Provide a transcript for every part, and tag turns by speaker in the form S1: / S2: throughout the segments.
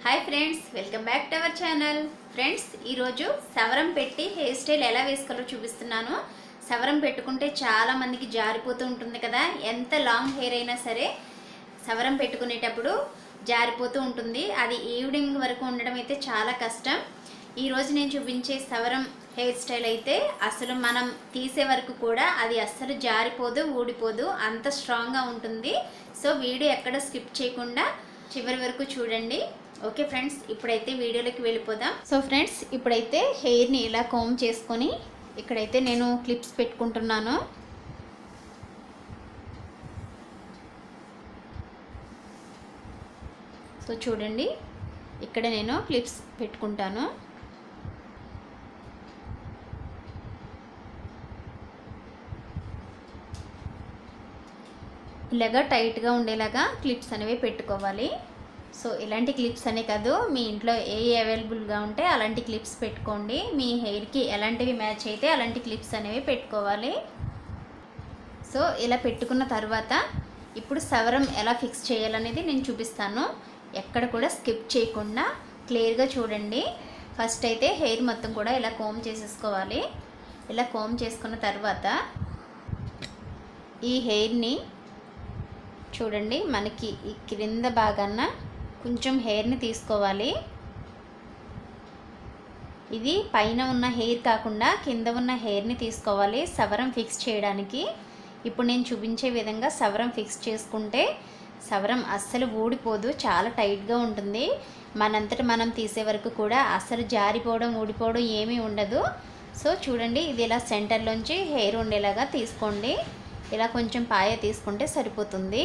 S1: hi friends welcome back to our channel friends ఈరోజు సవరం పెట్టి హెయిర్ స్టైల్ ఎలా వేసుకోవాలో చూపిస్తున్నాను సవరం పెట్టుకుంటే చాలా మందికి జారిపోతూ ఉంటుంది కదా ఎంత లాంగ్ హెయిర్ అయినా సరే సవరం పెట్టుకునేటప్పుడు జారిపోతూ ఉంటుంది అది ఈవినింగ్ వరకు ఉండడం అయితే చాలా కష్టం ఈరోజు నేను చూపించే సవరం హెయిర్ స్టైల్ అయితే అసలు మనం తీసే వరకు కూడా అది అస్సలు జారిపోదు ఊడిపోదు అంత స్ట్రాంగ్గా ఉంటుంది సో వీడియో ఎక్కడ స్కిప్ చేయకుండా చివరి వరకు చూడండి ఓకే ఫ్రెండ్స్ ఇప్పుడైతే వీడియోలోకి వెళ్ళిపోదాం సో ఫ్రెండ్స్ ఇప్పుడైతే హెయిర్ని ఇలా కోమ్ చేసుకొని ఇక్కడైతే నేను క్లిప్స్ పెట్టుకుంటున్నాను సో చూడండి ఇక్కడ నేను క్లిప్స్ పెట్టుకుంటాను ఇలాగా టైట్గా ఉండేలాగా క్లిప్స్ అనేవి పెట్టుకోవాలి సో ఇలాంటి క్లిప్స్ అనే కాదు మీ ఇంట్లో ఏ అవైలబుల్గా ఉంటే అలాంటి క్లిప్స్ పెట్టుకోండి మీ హెయిర్కి ఎలాంటివి మ్యాచ్ అయితే అలాంటి క్లిప్స్ అనేవి పెట్టుకోవాలి సో ఇలా పెట్టుకున్న తర్వాత ఇప్పుడు సవరం ఎలా ఫిక్స్ చేయాలనేది నేను చూపిస్తాను ఎక్కడ కూడా స్కిప్ చేయకుండా క్లియర్గా చూడండి ఫస్ట్ అయితే హెయిర్ మొత్తం కూడా ఇలా కోమ్ చేసేసుకోవాలి ఇలా కోమ్ చేసుకున్న తర్వాత ఈ హెయిర్ని చూడండి మనకి ఈ క్రింద భాగాన కొంచెం హెయిర్ని తీసుకోవాలి ఇది పైన ఉన్న హెయిర్ కాకుండా కింద ఉన్న హెయిర్ని తీసుకోవాలి సవరం ఫిక్స్ చేయడానికి ఇప్పుడు నేను చూపించే విధంగా సవరం ఫిక్స్ చేసుకుంటే సవరం అస్సలు ఊడిపోదు చాలా టైట్గా ఉంటుంది మనంతట మనం తీసే వరకు కూడా అస్సలు జారిపోవడం ఊడిపోవడం ఏమీ ఉండదు సో చూడండి ఇది ఇలా సెంటర్లోంచి హెయిర్ ఉండేలాగా తీసుకోండి ఇలా కొంచెం పాయ తీసుకుంటే సరిపోతుంది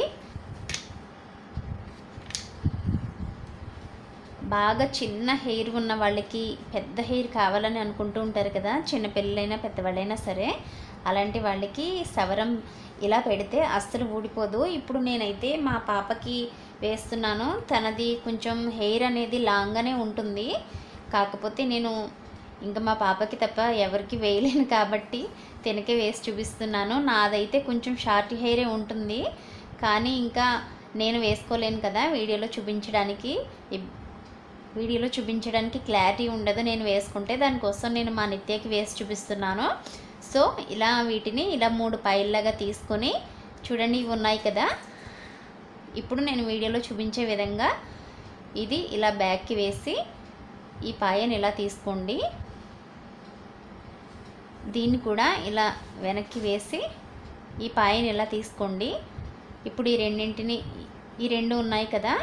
S1: బాగా చిన్న హెయిర్ ఉన్న వాళ్ళకి పెద్ద హెయిర్ కావాలని అనుకుంటూ ఉంటారు కదా చిన్న పిల్లలైనా పెద్దవాళ్ళైనా సరే అలాంటి వాళ్ళకి సవరం ఇలా పెడితే అస్సలు ఊడిపోదు ఇప్పుడు నేనైతే మా పాపకి వేస్తున్నాను తనది కొంచెం హెయిర్ అనేది లాంగ్గానే ఉంటుంది కాకపోతే నేను ఇంకా మా పాపకి తప్ప ఎవరికి వేయలేను కాబట్టి తినకే వేసి చూపిస్తున్నాను నాదైతే కొంచెం షార్ట్ హెయిరే ఉంటుంది కానీ ఇంకా నేను వేసుకోలేను కదా వీడియోలో చూపించడానికి ఇబ్- వీడియోలో చూపించడానికి క్లారిటీ ఉండదు నేను వేసుకుంటే దానికోసం నేను మా నిత్యకి వేసి చూపిస్తున్నాను సో ఇలా వీటిని ఇలా మూడు పైల్లాగా తీసుకొని చూడండి ఇవి ఉన్నాయి కదా ఇప్పుడు నేను వీడియోలో చూపించే విధంగా ఇది ఇలా బ్యాక్కి వేసి ఈ పాయని ఇలా తీసుకోండి దీన్ని కూడా ఇలా వెనక్కి వేసి ఈ పాయని ఇలా తీసుకోండి ఇప్పుడు ఈ రెండింటిని ఈ రెండు ఉన్నాయి కదా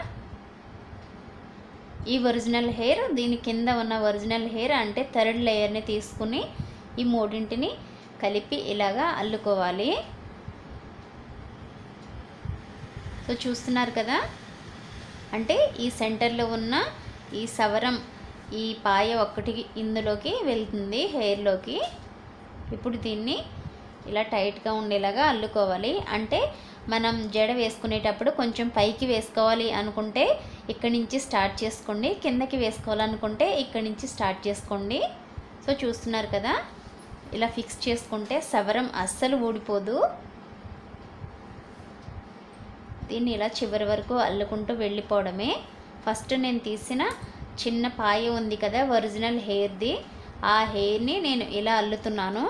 S1: ఈ ఒరిజినల్ హెయిర్ దీని కింద ఉన్న ఒరిజినల్ హెయిర్ అంటే థర్డ్ లేయర్ని తీసుకుని ఈ మూడింటిని కలిపి ఇలాగా అల్లుకోవాలి సో చూస్తున్నారు కదా అంటే ఈ సెంటర్లో ఉన్న ఈ సవరం ఈ పాయ ఒక్కటి ఇందులోకి వెళ్తుంది హెయిర్లోకి ఇప్పుడు దీన్ని ఇలా టైట్గా ఉండేలాగా అల్లుకోవాలి అంటే మనం జడ వేసుకునేటప్పుడు కొంచెం పైకి వేసుకోవాలి అనుకుంటే ఇక్కడి నుంచి స్టార్ట్ చేసుకోండి కిందకి వేసుకోవాలనుకుంటే ఇక్కడి నుంచి స్టార్ట్ చేసుకోండి సో చూస్తున్నారు కదా ఇలా ఫిక్స్ చేసుకుంటే సవరం అస్సలు ఊడిపోదు దీన్ని ఇలా చివరి వరకు అల్లుకుంటూ వెళ్ళిపోవడమే ఫస్ట్ నేను తీసిన చిన్న పాయ ఉంది కదా ఒరిజినల్ హెయిర్ది ఆ హెయిర్ని నేను ఇలా అల్లుతున్నాను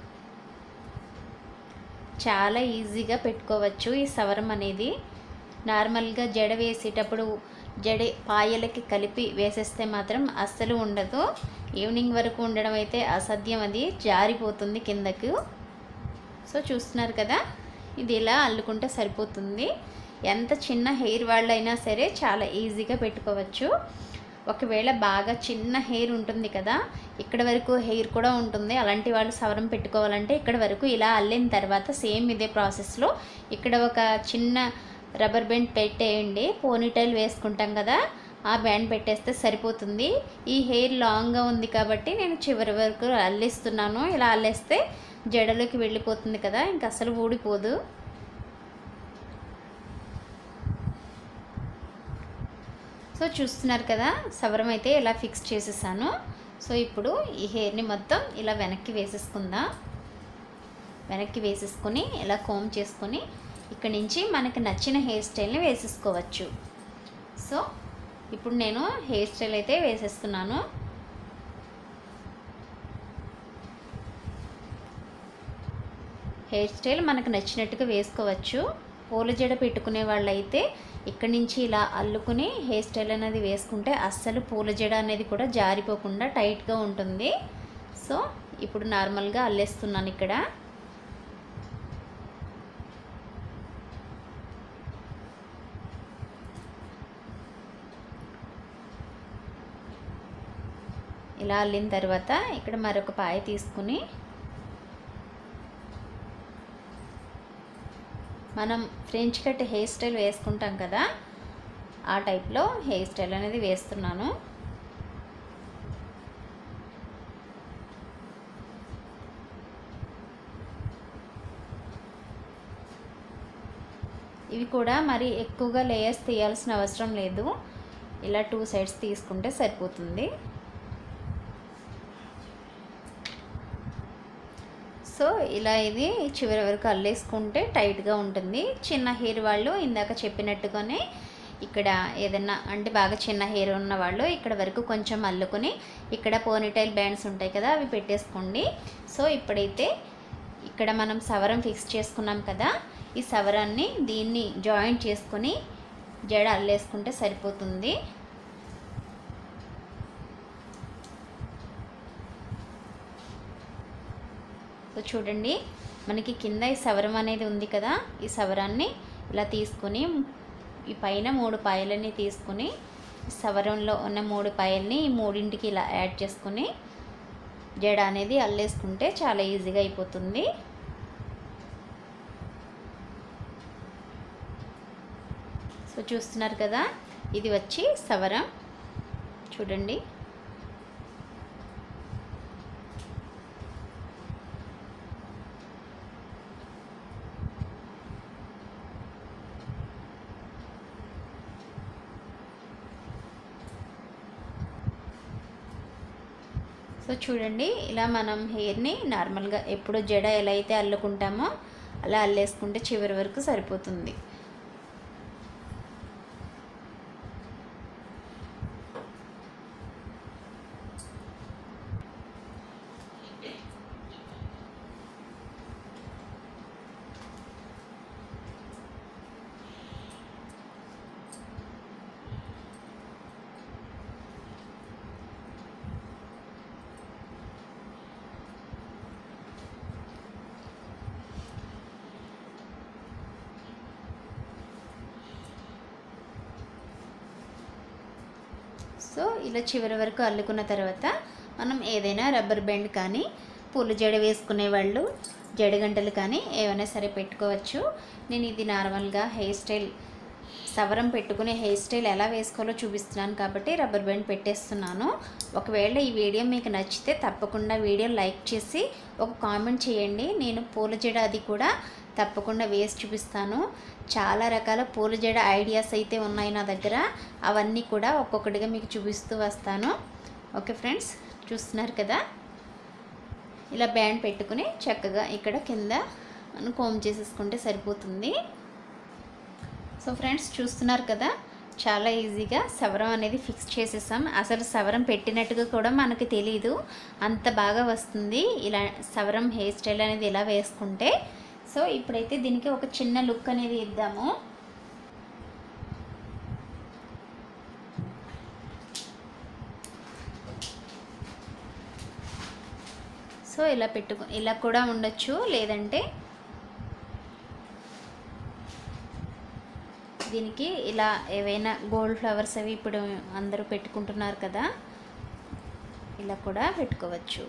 S1: చాలా ఈజీగా పెట్టుకోవచ్చు ఈ సవరం అనేది నార్మల్గా జడ వేసేటప్పుడు జడ పాయలకి కలిపి వేసేస్తే మాత్రం అస్సలు ఉండదు ఈవినింగ్ వరకు ఉండడం అయితే అసాధ్యం అది జారిపోతుంది కిందకు సో చూస్తున్నారు కదా ఇది ఇలా అల్లుకుంటే సరిపోతుంది ఎంత చిన్న హెయిర్ వాళ్ళైనా సరే చాలా ఈజీగా పెట్టుకోవచ్చు ఒకవేళ బాగా చిన్న హెయిర్ ఉంటుంది కదా ఇక్కడ వరకు హెయిర్ కూడా ఉంటుంది అలాంటి వాళ్ళు సవరం పెట్టుకోవాలంటే ఇక్కడ వరకు ఇలా అల్లిన తర్వాత సేమ్ ఇదే ప్రాసెస్లో ఇక్కడ ఒక చిన్న రబ్బర్ బ్యాండ్ పెట్టేయండి పోనీటైల్ వేసుకుంటాం కదా ఆ బ్యాండ్ పెట్టేస్తే సరిపోతుంది ఈ హెయిర్ లాంగ్గా ఉంది కాబట్టి నేను చివరి వరకు అల్లిస్తున్నాను ఇలా అల్లేస్తే జడలోకి వెళ్ళిపోతుంది కదా ఇంకా అసలు ఊడిపోదు సో చూస్తున్నారు కదా సవరం అయితే ఇలా ఫిక్స్ చేసేసాను సో ఇప్పుడు ఈ హెయిర్ని మొత్తం ఇలా వెనక్కి వేసేసుకుందాం వెనక్కి వేసేసుకొని ఇలా కోమ్ చేసుకొని ఇక్కడ నుంచి మనకి నచ్చిన హెయిర్ స్టైల్ని వేసేసుకోవచ్చు సో ఇప్పుడు నేను హెయిర్ స్టైల్ అయితే వేసేస్తున్నాను హెయిర్ స్టైల్ మనకు నచ్చినట్టుగా వేసుకోవచ్చు పూల జడ పెట్టుకునే వాళ్ళైతే ఇక్కడి నుంచి ఇలా అల్లుకుని హెయిర్ స్టైల్ అనేది వేసుకుంటే అస్సలు పూల జడ అనేది కూడా జారిపోకుండా టైట్గా ఉంటుంది సో ఇప్పుడు నార్మల్గా అల్లేస్తున్నాను ఇక్కడ ఇలా అల్లిన తర్వాత ఇక్కడ మరొక పాయ తీసుకుని మనం ఫ్రెంచ్ కట్ హెయిర్ స్టైల్ వేసుకుంటాం కదా ఆ టైప్లో హెయిర్ స్టైల్ అనేది వేస్తున్నాను ఇవి కూడా మరి ఎక్కువగా లేయర్స్ తీయాల్సిన అవసరం లేదు ఇలా టూ సైడ్స్ తీసుకుంటే సరిపోతుంది సో ఇలా ఇది చివరి వరకు అల్లేసుకుంటే టైట్గా ఉంటుంది చిన్న హెయిర్ వాళ్ళు ఇందాక చెప్పినట్టుగానే ఇక్కడ ఏదైనా అంటే బాగా చిన్న హెయిర్ ఉన్న వాళ్ళు ఇక్కడ వరకు కొంచెం అల్లుకొని ఇక్కడ పోనీటైల్ బ్యాండ్స్ ఉంటాయి కదా అవి పెట్టేసుకోండి సో ఇప్పుడైతే ఇక్కడ మనం సవరం ఫిక్స్ చేసుకున్నాం కదా ఈ సవరాన్ని దీన్ని జాయింట్ చేసుకొని జడ అల్లేసుకుంటే సరిపోతుంది సో చూడండి మనకి కింద ఈ సవరం అనేది ఉంది కదా ఈ సవరాన్ని ఇలా తీసుకొని ఈ పైన మూడు పాయలని తీసుకొని సవరంలో ఉన్న మూడు పాయల్ని ఈ మూడింటికి ఇలా యాడ్ చేసుకొని జడ అనేది అల్లేసుకుంటే చాలా ఈజీగా అయిపోతుంది సో చూస్తున్నారు కదా ఇది వచ్చి సవరం చూడండి సో చూడండి ఇలా మనం హెయిర్ని నార్మల్గా ఎప్పుడు జడ ఎలా అయితే అల్లుకుంటామో అలా అల్లేసుకుంటే చివరి వరకు సరిపోతుంది సో ఇలా చివరి వరకు అల్లుకున్న తర్వాత మనం ఏదైనా రబ్బర్ బ్యాండ్ కానీ పూల జడ వేసుకునే వాళ్ళు జడగంటలు కానీ ఏమైనా సరే పెట్టుకోవచ్చు నేను ఇది నార్మల్గా హెయిర్ స్టైల్ సవరం పెట్టుకునే హెయిర్ స్టైల్ ఎలా వేసుకోవాలో చూపిస్తున్నాను కాబట్టి రబ్బర్ బ్యాండ్ పెట్టేస్తున్నాను ఒకవేళ ఈ వీడియో మీకు నచ్చితే తప్పకుండా వీడియో లైక్ చేసి ఒక కామెంట్ చేయండి నేను పూల జడ అది కూడా తప్పకుండా వేసి చూపిస్తాను చాలా రకాల పూల జడ ఐడియాస్ అయితే ఉన్నాయి నా దగ్గర అవన్నీ కూడా ఒక్కొక్కటిగా మీకు చూపిస్తూ వస్తాను ఓకే ఫ్రెండ్స్ చూస్తున్నారు కదా ఇలా బ్యాండ్ పెట్టుకుని చక్కగా ఇక్కడ కింద మనం కోమ్ చేసేసుకుంటే సరిపోతుంది సో ఫ్రెండ్స్ చూస్తున్నారు కదా చాలా ఈజీగా సవరం అనేది ఫిక్స్ చేసేసాం అసలు సవరం పెట్టినట్టుగా కూడా మనకి తెలియదు అంత బాగా వస్తుంది ఇలా సవరం హెయిర్ స్టైల్ అనేది ఇలా వేసుకుంటే సో ఇప్పుడైతే దీనికి ఒక చిన్న లుక్ అనేది ఇద్దాము సో ఇలా పెట్టుకు ఇలా కూడా ఉండొచ్చు లేదంటే దీనికి ఇలా ఏవైనా గోల్డ్ ఫ్లవర్స్ అవి ఇప్పుడు అందరూ పెట్టుకుంటున్నారు కదా ఇలా కూడా పెట్టుకోవచ్చు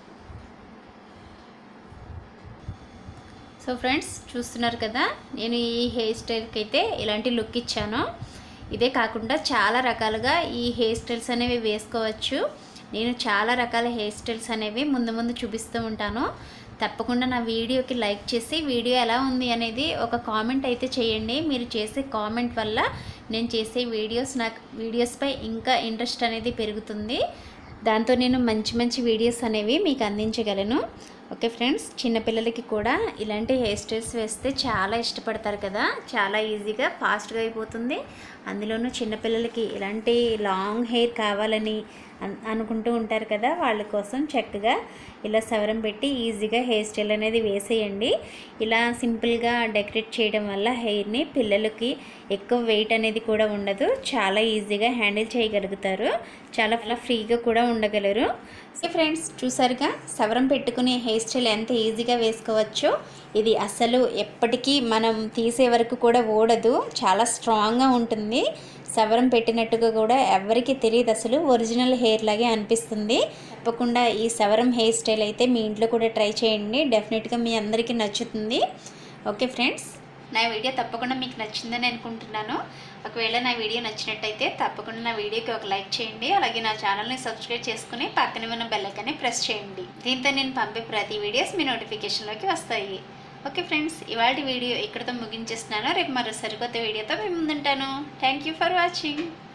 S1: సో ఫ్రెండ్స్ చూస్తున్నారు కదా నేను ఈ హెయిర్ స్టైల్కి అయితే ఇలాంటి లుక్ ఇచ్చాను ఇదే కాకుండా చాలా రకాలుగా ఈ హెయిర్ స్టైల్స్ అనేవి వేసుకోవచ్చు నేను చాలా రకాల హెయిర్ స్టైల్స్ అనేవి ముందు ముందు చూపిస్తూ ఉంటాను తప్పకుండా నా వీడియోకి లైక్ చేసి వీడియో ఎలా ఉంది అనేది ఒక కామెంట్ అయితే చేయండి మీరు చేసే కామెంట్ వల్ల నేను చేసే వీడియోస్ నాకు వీడియోస్పై ఇంకా ఇంట్రెస్ట్ అనేది పెరుగుతుంది దాంతో నేను మంచి మంచి వీడియోస్ అనేవి మీకు అందించగలను ఓకే ఫ్రెండ్స్ చిన్నపిల్లలకి కూడా ఇలాంటి హెయిర్ స్టైల్స్ వేస్తే చాలా ఇష్టపడతారు కదా చాలా ఈజీగా ఫాస్ట్గా అయిపోతుంది అందులోనూ చిన్నపిల్లలకి ఇలాంటి లాంగ్ హెయిర్ కావాలని అన్- అనుకుంటూ ఉంటారు కదా వాళ్ళ కోసం చక్కగా ఇలా సవరం పెట్టి ఈజీగా హెయిర్ స్టైల్ అనేది వేసేయండి ఇలా సింపుల్గా డెకరేట్ చేయడం వల్ల హెయిర్ని పిల్లలకి ఎక్కువ వెయిట్ అనేది కూడా ఉండదు చాలా ఈజీగా హ్యాండిల్ చేయగలుగుతారు చాలా చాలా ఫ్రీగా కూడా ఉండగలరు సో ఫ్రెండ్స్ చూసారుగా సవరం పెట్టుకునే హెయిర్ స్టైల్ ఎంత ఈజీగా వేసుకోవచ్చో ఇది అసలు ఎప్పటికీ మనం తీసే వరకు కూడా ఓడదు చాలా స్ట్రాంగ్గా ఉంటుంది సవరం పెట్టినట్టుగా కూడా ఎవరికి తెలియదు అసలు ఒరిజినల్ హెయిర్ లాగే అనిపిస్తుంది తప్పకుండా ఈ సవరం హెయిర్ స్టైల్ అయితే మీ ఇంట్లో కూడా ట్రై చేయండి డెఫినెట్గా మీ అందరికీ నచ్చుతుంది ఓకే ఫ్రెండ్స్ నా వీడియో తప్పకుండా మీకు నచ్చిందని అనుకుంటున్నాను ఒకవేళ నా వీడియో నచ్చినట్టయితే తప్పకుండా నా వీడియోకి ఒక లైక్ చేయండి అలాగే నా ఛానల్ని సబ్స్క్రైబ్ చేసుకుని పక్కనే ఉన్న బెల్ ఐకాన్ని ప్రెస్ చేయండి దీంతో నేను పంపే ప్రతి వీడియోస్ మీ నోటిఫికేషన్లోకి వస్తాయి ఓకే ఫ్రెండ్స్ ఇవాళ వీడియో ఇక్కడితో ముగించేస్తున్నాను రేపు మరో సరికొత్త వీడియోతో మేము ముందుంటాను థ్యాంక్ యూ ఫర్ వాచింగ్